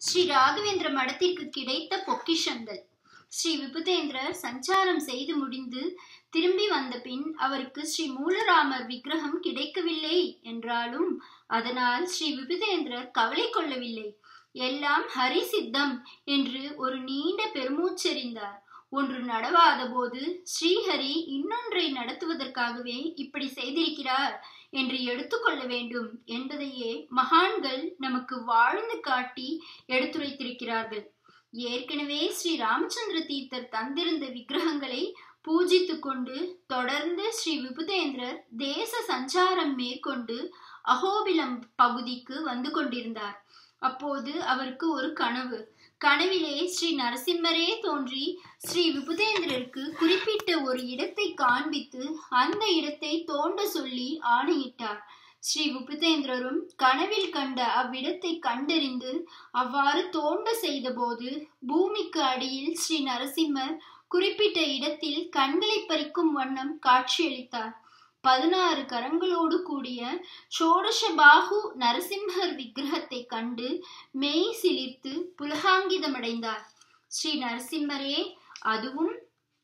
ஸ்ரீ ராகவேந்திர மடத்திற்கு கிடைத்த பொக்கிஷங்கள் ஸ்ரீ விபுதேந்திரர் சஞ்சாரம் செய்து முடிந்து திரும்பி வந்த பின் அவருக்கு ஸ்ரீ மூலராமர் விக்கிரகம் கிடைக்கவில்லை என்றாலும் அதனால் ஸ்ரீ விபுதேந்திரர் கவலை கொள்ளவில்லை எல்லாம் ஹரி சித்தம் என்று ஒரு நீண்ட பெருமூச்செறிந்தார் ஒன்று நடவாத போது ஸ்ரீஹரி இன்னொன்றை நடத்துவதற்காகவே இப்படி செய்திருக்கிறார் என்று எடுத்துக்கொள்ள வேண்டும் என்பதையே மகான்கள் நமக்கு வாழ்ந்து காட்டி எடுத்துரைத்திருக்கிறார்கள் ஏற்கனவே ஸ்ரீ ராமச்சந்திர தீர்த்தர் தந்திருந்த விக்கிரகங்களை பூஜித்து கொண்டு தொடர்ந்து ஸ்ரீ விபுதேந்திரர் தேச சஞ்சாரம் மேற்கொண்டு அகோபிலம் பகுதிக்கு வந்து கொண்டிருந்தார் அப்போது அவருக்கு ஒரு கனவு கனவிலே ஸ்ரீ நரசிம்மரே தோன்றி ஸ்ரீ விபுதேந்திரருக்கு குறிப்பிட்ட ஒரு இடத்தை காண்பித்து அந்த இடத்தை தோண்ட சொல்லி ஆணையிட்டார் ஸ்ரீ விபுதேந்திரரும் கனவில் கண்ட அவ்விடத்தை கண்டறிந்து அவ்வாறு தோண்ட செய்தபோது பூமிக்கு அடியில் ஸ்ரீ நரசிம்மர் குறிப்பிட்ட இடத்தில் கண்களை பறிக்கும் வண்ணம் காட்சியளித்தார் பதினாறு கரங்களோடு கூடிய ஷோடசபாகு நரசிம்மர் விக்கிரகத்தை கண்டு மெய் சிலிர்த்து புலகாங்கிதமடைந்தார் ஸ்ரீ நரசிம்மரே அதுவும்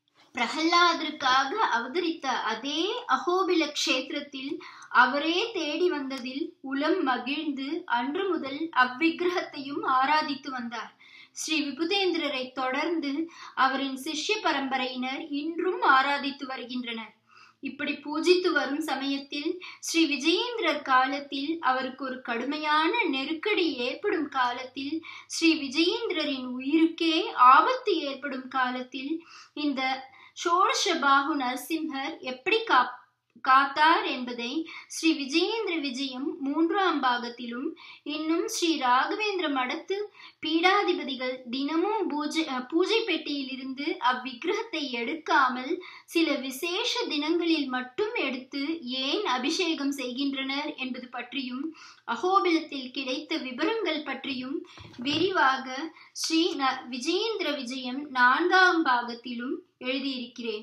பிரகலாதருக்காக அவதரித்த அதே அகோபில கஷேத்திரத்தில் அவரே தேடி வந்ததில் உளம் மகிழ்ந்து அன்று முதல் அவ்விக்கிரகத்தையும் ஆராதித்து வந்தார் ஸ்ரீ விபுதேந்திரரை தொடர்ந்து அவரின் சிஷ்ய பரம்பரையினர் இன்றும் ஆராதித்து வருகின்றனர் இப்படி பூஜித்து வரும் சமயத்தில் ஸ்ரீ விஜயேந்திரர் காலத்தில் அவருக்கு ஒரு கடுமையான நெருக்கடி ஏற்படும் காலத்தில் ஸ்ரீ விஜயேந்திரரின் உயிருக்கே ஆபத்து ஏற்படும் காலத்தில் இந்த ஷோடசபாகு நரசிம்ஹர் எப்படி கா காத்தார் என்பதை ஸ்ரீ விஜயேந்திர விஜயம் மூன்றாம் பாகத்திலும் இன்னும் ஸ்ரீ ராகவேந்திர மடத்து பீடாதிபதிகள் தினமும் பூஜை பூஜை பெட்டியில் இருந்து அவ்விக்கிரகத்தை எடுக்காமல் சில விசேஷ தினங்களில் மட்டும் எடுத்து ஏன் அபிஷேகம் செய்கின்றனர் என்பது பற்றியும் அகோபிலத்தில் கிடைத்த விவரங்கள் பற்றியும் விரிவாக ஸ்ரீ ந விஜயேந்திர விஜயம் நான்காம் பாகத்திலும் எழுதியிருக்கிறேன்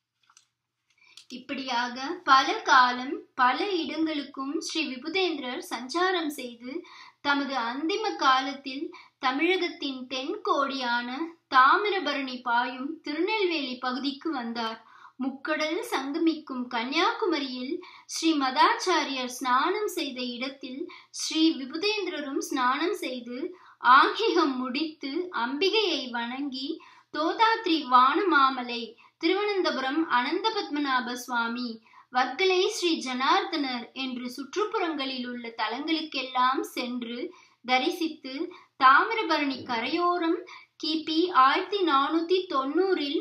இப்படியாக பல காலம் பல இடங்களுக்கும் ஸ்ரீ விபுதேந்திரர் சஞ்சாரம் செய்து தமது அந்திம காலத்தில் தமிழகத்தின் தென்கோடியான தாமிரபரணி பாயும் திருநெல்வேலி பகுதிக்கு வந்தார் முக்கடல் சங்கமிக்கும் கன்னியாகுமரியில் ஸ்ரீ மதாச்சாரியர் ஸ்நானம் செய்த இடத்தில் ஸ்ரீ விபுதேந்திரரும் ஸ்நானம் செய்து ஆங்கிகம் முடித்து அம்பிகையை வணங்கி தோதாத்ரி வானமாமலை திருவனந்தபுரம் அனந்த பத்மநாப சுவாமி வர்க்கலை ஸ்ரீ ஜனார்தனர் என்று சுற்றுப்புறங்களில் உள்ள தலங்களுக்கெல்லாம் சென்று தரிசித்து தாமிரபரணி கரையோரம் கிபி ஆயிரத்தி நானூத்தி தொண்ணூறில்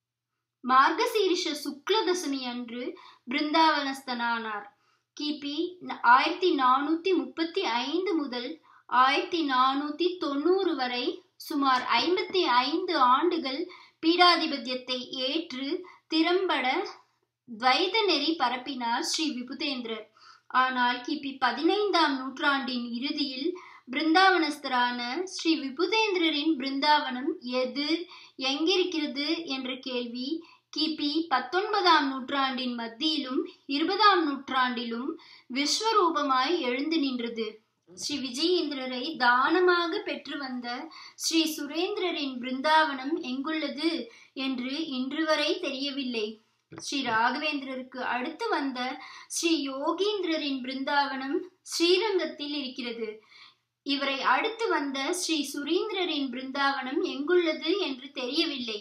மார்கசீரிஷ சுக்ல தசமி அன்று பிருந்தாவனஸ்தனானார் கிபி ஆயிரத்தி நானூத்தி முப்பத்தி ஐந்து முதல் ஆயிரத்தி நானூத்தி தொண்ணூறு வரை சுமார் ஐம்பத்தி ஐந்து ஆண்டுகள் பீடாதிபத்தியத்தை ஏற்று திறம்பட துவைத நெறி பரப்பினார் ஸ்ரீ விபுதேந்திரர் ஆனால் கிபி பதினைந்தாம் நூற்றாண்டின் இறுதியில் பிருந்தாவனஸ்தரான ஸ்ரீ விபுதேந்திரரின் பிருந்தாவனம் எது எங்கிருக்கிறது என்ற கேள்வி கிபி பத்தொன்பதாம் நூற்றாண்டின் மத்தியிலும் இருபதாம் நூற்றாண்டிலும் விஸ்வரூபமாய் எழுந்து நின்றது ஸ்ரீ விஜயேந்திரரை தானமாக பெற்று வந்த ஸ்ரீ சுரேந்திரரின் பிருந்தாவனம் எங்குள்ளது என்று இன்று வரை தெரியவில்லை ஸ்ரீ ராகவேந்திரருக்கு அடுத்து வந்த ஸ்ரீ யோகீந்திரரின் பிருந்தாவனம் ஸ்ரீரங்கத்தில் இருக்கிறது இவரை அடுத்து வந்த ஸ்ரீ சுரீந்திரரின் பிருந்தாவனம் எங்குள்ளது என்று தெரியவில்லை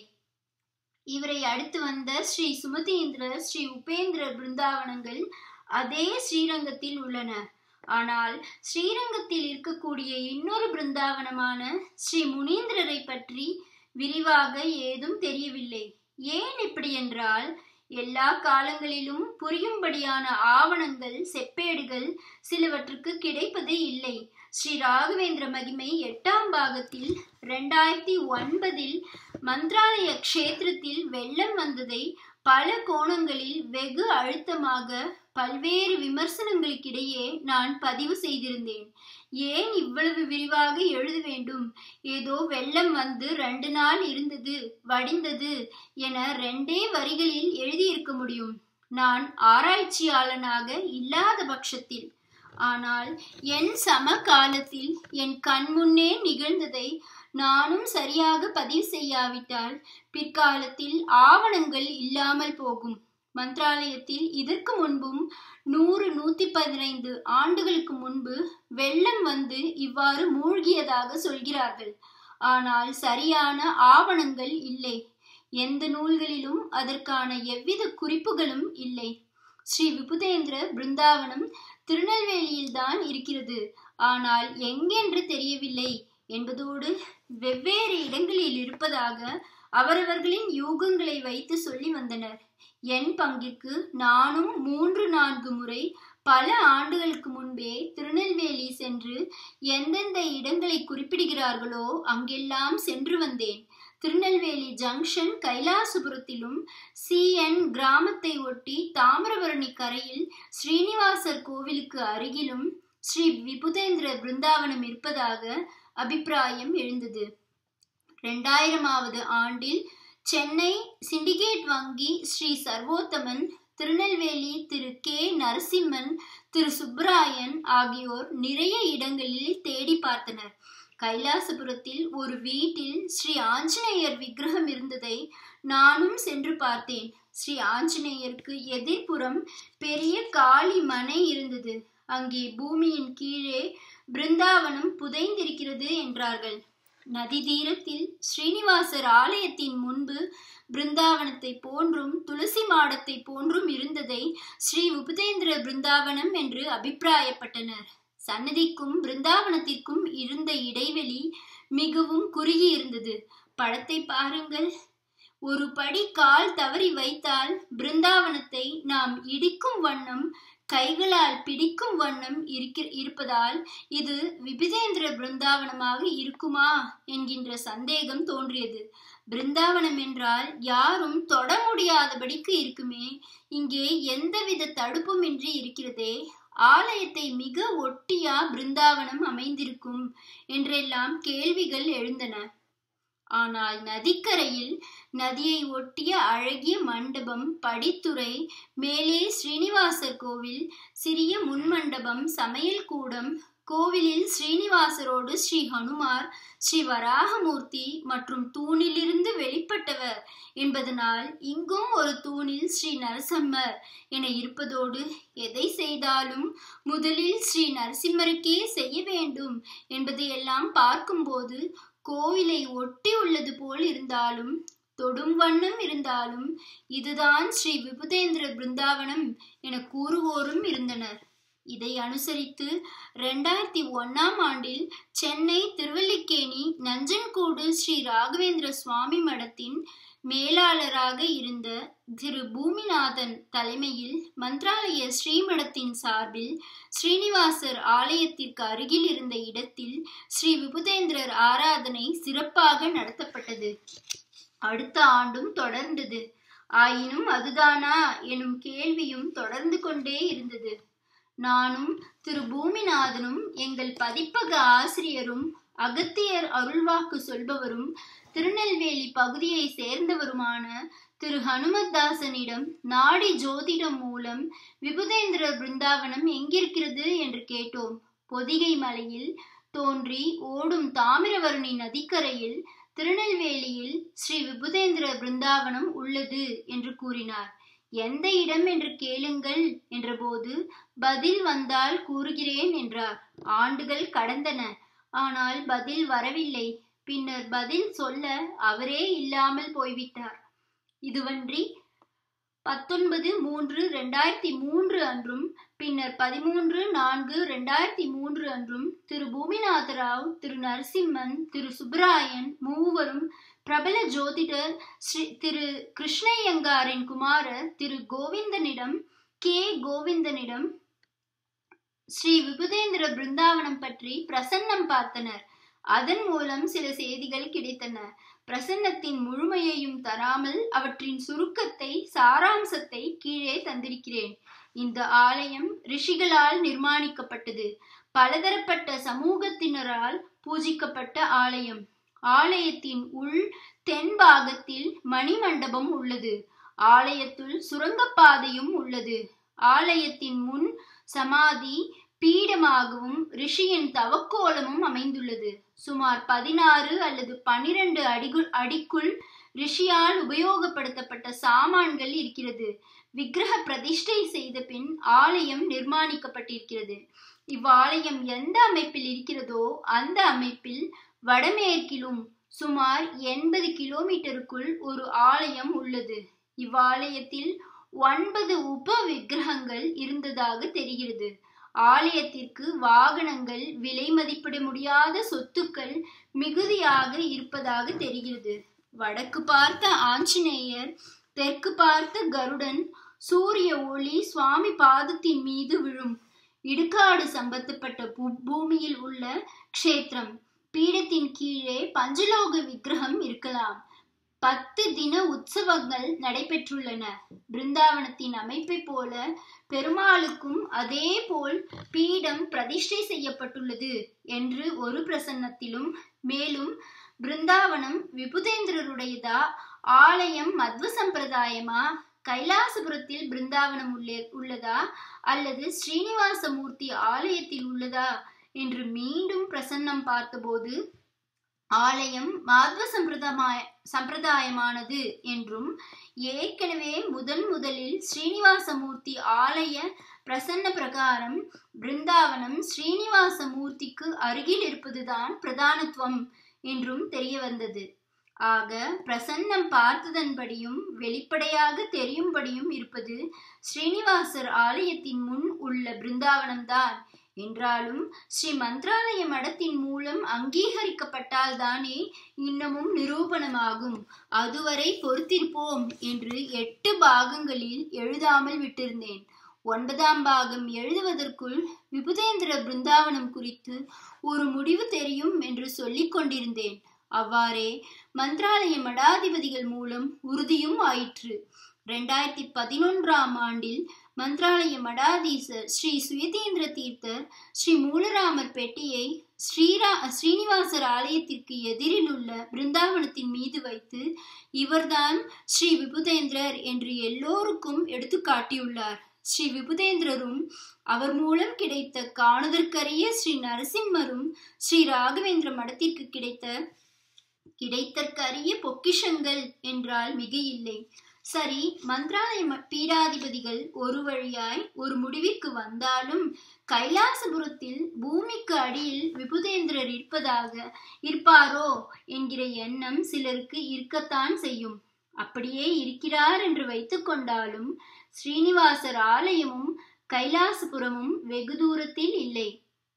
இவரை அடுத்து வந்த ஸ்ரீ சுமதீந்திரர் ஸ்ரீ உபேந்திரர் பிருந்தாவனங்கள் அதே ஸ்ரீரங்கத்தில் உள்ளன ஆனால் ஸ்ரீரங்கத்தில் இருக்கக்கூடிய இன்னொரு பிருந்தாவனமான ஸ்ரீ முனீந்திரரை பற்றி விரிவாக ஏதும் தெரியவில்லை ஏன் இப்படி என்றால் எல்லா காலங்களிலும் புரியும்படியான ஆவணங்கள் செப்பேடுகள் சிலவற்றுக்கு கிடைப்பது இல்லை ஸ்ரீ ராகவேந்திர மகிமை எட்டாம் பாகத்தில் ரெண்டாயிரத்தி ஒன்பதில் மந்த்ராலய க்ஷேத்திரத்தில் வெள்ளம் வந்ததை பல கோணங்களில் வெகு அழுத்தமாக பல்வேறு விமர்சனங்களுக்கிடையே நான் பதிவு செய்திருந்தேன் ஏன் இவ்வளவு விரிவாக எழுத வேண்டும் ஏதோ வெள்ளம் வந்து ரெண்டு நாள் இருந்தது வடிந்தது என ரெண்டே வரிகளில் எழுதியிருக்க முடியும் நான் ஆராய்ச்சியாளனாக இல்லாத பட்சத்தில் ஆனால் என் சமகாலத்தில் என் கண்முன்னே நிகழ்ந்ததை நானும் சரியாக பதிவு செய்யாவிட்டால் பிற்காலத்தில் ஆவணங்கள் இல்லாமல் போகும் மந்திராலயத்தில் இதற்கு முன்பும் நூறு நூத்தி பதினைந்து ஆண்டுகளுக்கு முன்பு வெள்ளம் வந்து இவ்வாறு மூழ்கியதாக சொல்கிறார்கள் ஆனால் சரியான ஆவணங்கள் இல்லை எந்த நூல்களிலும் அதற்கான எவ்வித குறிப்புகளும் இல்லை ஸ்ரீ விபுதேந்திர பிருந்தாவனம் திருநெல்வேலியில் தான் இருக்கிறது ஆனால் எங்கென்று தெரியவில்லை என்பதோடு வெவ்வேறு இடங்களில் இருப்பதாக அவரவர்களின் யூகங்களை வைத்து சொல்லி வந்தனர் என் பங்கிற்கு நானும் மூன்று நான்கு முறை பல ஆண்டுகளுக்கு முன்பே திருநெல்வேலி சென்று எந்தெந்த இடங்களை குறிப்பிடுகிறார்களோ அங்கெல்லாம் சென்று வந்தேன் திருநெல்வேலி ஜங்ஷன் கைலாசபுரத்திலும் சி என் கிராமத்தை ஒட்டி தாமிரபரணி கரையில் ஸ்ரீனிவாசர் கோவிலுக்கு அருகிலும் ஸ்ரீ விபுதேந்திர பிருந்தாவனம் இருப்பதாக அபிப்பிராயம் எழுந்தது இரண்டாயிரமாவது ஆண்டில் சென்னை சிண்டிகேட் வங்கி ஸ்ரீ சர்வோத்தமன் திருநெல்வேலி திரு கே நரசிம்மன் திரு சுப்ராயன் ஆகியோர் நிறைய இடங்களில் தேடி பார்த்தனர் கைலாசபுரத்தில் ஒரு வீட்டில் ஸ்ரீ ஆஞ்சநேயர் விக்கிரகம் இருந்ததை நானும் சென்று பார்த்தேன் ஸ்ரீ ஆஞ்சநேயருக்கு எதிர்ப்புறம் பெரிய காளி மனை இருந்தது அங்கே பூமியின் கீழே பிருந்தாவனம் புதைந்திருக்கிறது என்றார்கள் நதி தீரத்தில் ஸ்ரீனிவாசர் ஆலயத்தின் முன்பு பிருந்தாவனத்தை போன்றும் துளசி மாடத்தை போன்றும் இருந்ததை ஸ்ரீ உபதேந்திர பிருந்தாவனம் என்று அபிப்பிராயப்பட்டனர் சன்னதிக்கும் பிருந்தாவனத்திற்கும் இருந்த இடைவெளி மிகவும் குறுகி இருந்தது படத்தை பாருங்கள் ஒரு படி கால் தவறி வைத்தால் பிருந்தாவனத்தை நாம் இடிக்கும் வண்ணம் கைகளால் பிடிக்கும் வண்ணம் இருக்க இருப்பதால் இது விபிதேந்திர பிருந்தாவனமாக இருக்குமா என்கின்ற சந்தேகம் தோன்றியது பிருந்தாவனம் என்றால் யாரும் தொட முடியாதபடிக்கு இருக்குமே இங்கே எந்தவித தடுப்புமின்றி இருக்கிறதே ஆலயத்தை மிக ஒட்டியா பிருந்தாவனம் அமைந்திருக்கும் என்றெல்லாம் கேள்விகள் எழுந்தன ஆனால் நதிக்கரையில் நதியை ஒட்டிய அழகிய மண்டபம் படித்துறை மேலே ஸ்ரீனிவாசர் கோவில் சிறிய முன்மண்டபம் சமையல் கூடம் கோவிலில் ஸ்ரீனிவாசரோடு ஸ்ரீ ஹனுமார் ஸ்ரீ வராகமூர்த்தி மற்றும் தூணிலிருந்து வெளிப்பட்டவர் என்பதனால் இங்கும் ஒரு தூணில் ஸ்ரீ நரசிம்மர் என இருப்பதோடு எதை செய்தாலும் முதலில் ஸ்ரீ நரசிம்மருக்கே செய்ய வேண்டும் என்பதையெல்லாம் பார்க்கும்போது கோவிலை ஒட்டி உள்ளது போல் இருந்தாலும் தொடும் வண்ணம் இருந்தாலும் இதுதான் ஸ்ரீ விபுதேந்திர பிருந்தாவனம் என கூறுவோரும் இருந்தனர் இதை அனுசரித்து ரெண்டாயிரத்தி ஒன்னாம் ஆண்டில் சென்னை திருவல்லிக்கேணி நஞ்சன்கூடு ஸ்ரீ ராகவேந்திர சுவாமி மடத்தின் மேலாளராக இருந்த திரு பூமிநாதன் தலைமையில் மந்த்ராலய ஸ்ரீமடத்தின் சார்பில் ஸ்ரீனிவாசர் ஆலயத்திற்கு அருகில் இருந்த இடத்தில் ஸ்ரீ விபுதேந்திரர் ஆராதனை சிறப்பாக நடத்தப்பட்டது அடுத்த ஆண்டும் தொடர்ந்தது ஆயினும் அதுதானா எனும் கேள்வியும் தொடர்ந்து கொண்டே இருந்தது நானும் திரு பூமிநாதனும் எங்கள் பதிப்பக ஆசிரியரும் அகத்தியர் அருள்வாக்கு சொல்பவரும் திருநெல்வேலி பகுதியை சேர்ந்தவருமான திரு ஹனுமத்தாசனிடம் நாடி ஜோதிடம் மூலம் விபுதேந்திர பிருந்தாவனம் எங்கிருக்கிறது என்று கேட்டோம் பொதிகை மலையில் தோன்றி ஓடும் தாமிரவரணி நதிக்கரையில் திருநெல்வேலியில் ஸ்ரீ விபுதேந்திர பிருந்தாவனம் உள்ளது என்று கூறினார் எந்த இடம் என்று கேளுங்கள் என்றபோது பதில் வந்தால் கூறுகிறேன் என்றார் ஆண்டுகள் கடந்தன ஆனால் பதில் வரவில்லை பின்னர் பதில் சொல்ல அவரே இல்லாமல் போய்விட்டார் இதுவன்றி பத்தொன்பது மூன்று ரெண்டாயிரத்தி மூன்று அன்றும் பின்னர் பதிமூன்று நான்கு ரெண்டாயிரத்தி மூன்று அன்றும் திரு பூமிநாத ராவ் திரு நரசிம்மன் திரு சுப்பராயன் மூவரும் பிரபல ஜோதிடர் ஸ்ரீ திரு கிருஷ்ணய்யங்காரின் குமாரர் திரு கோவிந்தனிடம் கே கோவிந்தனிடம் ஸ்ரீ விபுதேந்திர பிருந்தாவனம் பற்றி பிரசன்னம் பார்த்தனர் அதன் மூலம் சில செய்திகள் கிடைத்தன பிரசன்னத்தின் முழுமையையும் தராமல் அவற்றின் சுருக்கத்தை சாராம்சத்தை கீழே தந்திருக்கிறேன் இந்த ஆலயம் ரிஷிகளால் நிர்மாணிக்கப்பட்டது பலதரப்பட்ட சமூகத்தினரால் பூஜிக்கப்பட்ட ஆலயம் ஆலயத்தின் உள் தென் பாகத்தில் மணிமண்டபம் உள்ளது ஆலயத்துள் சுரங்கப்பாதையும் உள்ளது ஆலயத்தின் முன் சமாதி பீடமாகவும் ரிஷியின் தவக்கோலமும் அமைந்துள்ளது சுமார் பதினாறு அல்லது பனிரெண்டு அடிகுள் அடிக்குள் ரிஷியால் உபயோகப்படுத்தப்பட்ட சாமான்கள் இருக்கிறது விக்கிரக பிரதிஷ்டை செய்த பின் ஆலயம் நிர்மாணிக்கப்பட்டிருக்கிறது இவ்வாலயம் எந்த அமைப்பில் இருக்கிறதோ அந்த அமைப்பில் வடமேற்கிலும் சுமார் எண்பது கிலோமீட்டருக்குள் ஒரு ஆலயம் உள்ளது இவ்வாலயத்தில் ஒன்பது உப விக்கிரகங்கள் இருந்ததாக தெரிகிறது ஆலயத்திற்கு வாகனங்கள் விலை மதிப்பிட முடியாத சொத்துக்கள் மிகுதியாக இருப்பதாக தெரிகிறது வடக்கு பார்த்த ஆஞ்சநேயர் தெற்கு பார்த்த கருடன் சூரிய ஒளி சுவாமி பாதத்தின் மீது விழும் இடுகாடு சம்பந்தப்பட்ட பூமியில் உள்ள க்ஷேத்திரம் பீடத்தின் கீழே பஞ்சலோக விக்கிரகம் இருக்கலாம் பத்து தின உற்சவங்கள் நடைபெற்றுள்ளன பிருந்தாவனத்தின் அமைப்பை போல பெருமாளுக்கும் அதே போல் பீடம் பிரதிஷ்டை செய்யப்பட்டுள்ளது என்று ஒரு பிரசன்னத்திலும் மேலும் பிருந்தாவனம் விபுதேந்திரருடையதா ஆலயம் மத்வ சம்பிரதாயமா கைலாசபுரத்தில் பிருந்தாவனம் உள்ளதா அல்லது ஸ்ரீனிவாச மூர்த்தி ஆலயத்தில் உள்ளதா என்று மீண்டும் பிரசன்னம் பார்த்தபோது ஆலயம் மாத்வ சம்பிரதாய சம்பிரதாயமானது என்றும் ஏற்கனவே முதன் முதலில் ஸ்ரீனிவாசமூர்த்தி ஆலய பிரசன்ன பிரகாரம் பிருந்தாவனம் ஸ்ரீனிவாச மூர்த்திக்கு அருகில் இருப்பதுதான் பிரதானத்துவம் என்றும் தெரிய வந்தது ஆக பிரசன்னம் பார்த்ததன்படியும் வெளிப்படையாக தெரியும்படியும் இருப்பது ஸ்ரீனிவாசர் ஆலயத்தின் முன் உள்ள பிருந்தாவனம்தான் என்றாலும் ஸ்ரீ மந்திராலய மடத்தின் மூலம் அங்கீகரிக்கப்பட்டால் தானே இன்னமும் நிரூபணமாகும் அதுவரை பொறுத்திருப்போம் என்று எட்டு பாகங்களில் எழுதாமல் விட்டிருந்தேன் ஒன்பதாம் பாகம் எழுதுவதற்குள் விபுதேந்திர பிருந்தாவனம் குறித்து ஒரு முடிவு தெரியும் என்று சொல்லிக் கொண்டிருந்தேன் அவ்வாறே மந்திராலய மடாதிபதிகள் மூலம் உறுதியும் ஆயிற்று ரெண்டாயிரத்தி பதினொன்றாம் ஆண்டில் மந்திராலய மடாதீசர் ஸ்ரீ சுயதீந்திர தீர்த்தர் ஸ்ரீ மூலராமர் பெட்டியை ஸ்ரீரா ஸ்ரீனிவாசர் ஆலயத்திற்கு எதிரில் உள்ள பிருந்தாவனத்தின் மீது வைத்து இவர்தான் ஸ்ரீ விபுதேந்திரர் என்று எல்லோருக்கும் எடுத்து காட்டியுள்ளார் ஸ்ரீ விபுதேந்திரரும் அவர் மூலம் கிடைத்த காணுதற்கரிய ஸ்ரீ நரசிம்மரும் ஸ்ரீ ராகவேந்திர மடத்திற்கு கிடைத்த கிடைத்தற்கரிய பொக்கிஷங்கள் என்றால் மிக இல்லை சரி மந்திராலய பீடாதிபதிகள் ஒரு வழியாய் ஒரு முடிவிற்கு வந்தாலும் கைலாசபுரத்தில் பூமிக்கு அடியில் விபுதேந்திரர் இருப்பதாக இருப்பாரோ என்கிற எண்ணம் சிலருக்கு இருக்கத்தான் செய்யும் அப்படியே இருக்கிறார் என்று வைத்துக்கொண்டாலும் ஸ்ரீனிவாசர் ஆலயமும் கைலாசபுரமும் வெகு தூரத்தில் இல்லை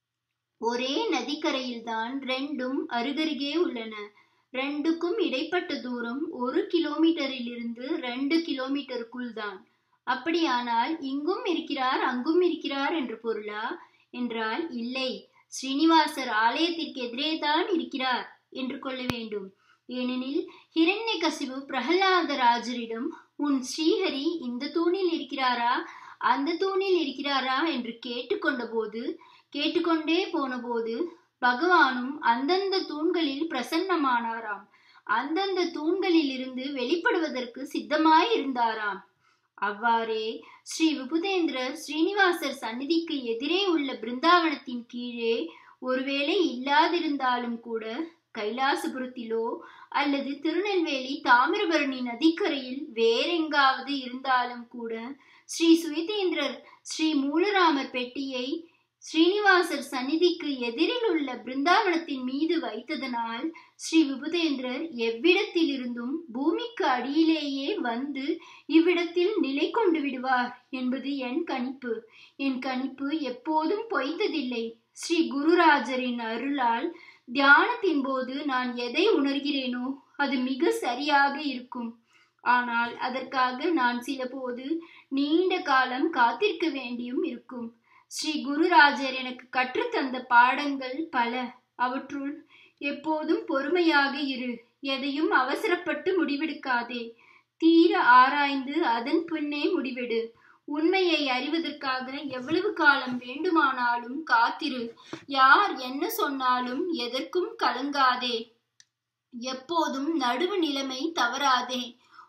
ஒரே நதிக்கரையில்தான் ரெண்டும் அருகருகே உள்ளன ரெண்டுக்கும் இடைப்பட்ட தூரம் ஒரு கிலோமீட்டரில் இருந்து ரெண்டு கிலோமீட்டருக்குள் தான் அப்படியானால் இங்கும் இருக்கிறார் அங்கும் இருக்கிறார் என்று பொருளா என்றால் இல்லை ஸ்ரீனிவாசர் ஆலயத்திற்கு எதிரே தான் இருக்கிறார் என்று கொள்ள வேண்டும் ஏனெனில் ஹிரண்ய கசிவு பிரகலாதராஜரிடம் உன் ஸ்ரீஹரி இந்த தூணில் இருக்கிறாரா அந்த தூணில் இருக்கிறாரா என்று கேட்டுக்கொண்ட போது கேட்டுக்கொண்டே போன போது பகவானும் அந்தந்த தூண்களில் பிரசன்னமானாராம் அந்தந்த தூண்களில் இருந்து வெளிப்படுவதற்கு சித்தமாய் இருந்தாராம் அவ்வாறே ஸ்ரீ விபுதேந்திரர் ஸ்ரீனிவாசர் சந்நிதிக்கு எதிரே உள்ள பிருந்தாவனத்தின் கீழே ஒருவேளை இல்லாதிருந்தாலும் கூட கைலாசபுரத்திலோ அல்லது திருநெல்வேலி தாமிரபரணி நதிக்கரையில் வேறெங்காவது இருந்தாலும் கூட ஸ்ரீ சுயதேந்திரர் ஸ்ரீ மூலராமர் பெட்டியை ஸ்ரீனிவாசர் சந்நிதிக்கு எதிரில் உள்ள பிருந்தாவனத்தின் மீது வைத்ததனால் ஸ்ரீ விபுதேந்திரர் எவ்விடத்தில் இருந்தும் பூமிக்கு அடியிலேயே வந்து இவ்விடத்தில் நிலை கொண்டு விடுவார் என்பது என் கணிப்பு என் கணிப்பு எப்போதும் பொய்த்ததில்லை ஸ்ரீ குருராஜரின் அருளால் தியானத்தின் போது நான் எதை உணர்கிறேனோ அது மிக சரியாக இருக்கும் ஆனால் அதற்காக நான் சில போது நீண்ட காலம் காத்திருக்க வேண்டியும் இருக்கும் ஸ்ரீ குருராஜர் எனக்கு கற்றுத்தந்த பாடங்கள் பல அவற்றுள் எப்போதும் பொறுமையாக இரு எதையும் அவசரப்பட்டு முடிவெடுக்காதே தீர ஆராய்ந்து அதன் பின்னே முடிவெடு உண்மையை அறிவதற்காக எவ்வளவு காலம் வேண்டுமானாலும் காத்திரு யார் என்ன சொன்னாலும் எதற்கும் கலங்காதே எப்போதும் நடுவு நிலைமை தவறாதே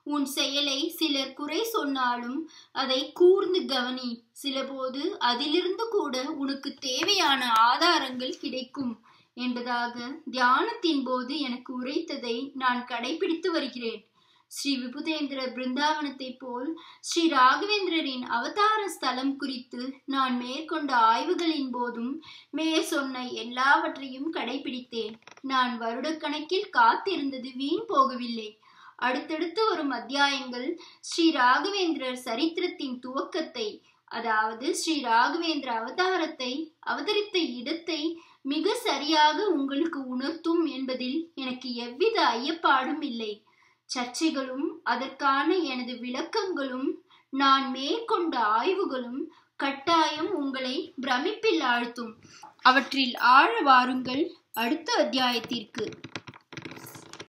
உன் செயலை சிலர் குறை சொன்னாலும் அதை கூர்ந்து கவனி சிலபோது அதிலிருந்து கூட உனக்கு தேவையான ஆதாரங்கள் கிடைக்கும் என்பதாக தியானத்தின் போது எனக்கு உரைத்ததை நான் கடைபிடித்து வருகிறேன் ஸ்ரீ விபுதேந்திர பிருந்தாவனத்தை போல் ஸ்ரீ ராகவேந்திரரின் அவதார ஸ்தலம் குறித்து நான் மேற்கொண்ட ஆய்வுகளின் போதும் மேற் சொன்ன எல்லாவற்றையும் கடைபிடித்தேன் நான் வருடக்கணக்கில் காத்திருந்தது வீண் போகவில்லை அடுத்தடுத்து வரும் அத்தியாயங்கள் ஸ்ரீ ராகவேந்திரர் சரித்திரத்தின் துவக்கத்தை அதாவது ஸ்ரீ ராகவேந்திர அவதாரத்தை அவதரித்த இடத்தை மிக சரியாக உங்களுக்கு உணர்த்தும் என்பதில் எனக்கு எவ்வித ஐயப்பாடும் இல்லை சர்ச்சைகளும் அதற்கான எனது விளக்கங்களும் நான் மேற்கொண்ட ஆய்வுகளும் கட்டாயம் உங்களை பிரமிப்பில் ஆழ்த்தும் அவற்றில் ஆழ வாருங்கள் அடுத்த அத்தியாயத்திற்கு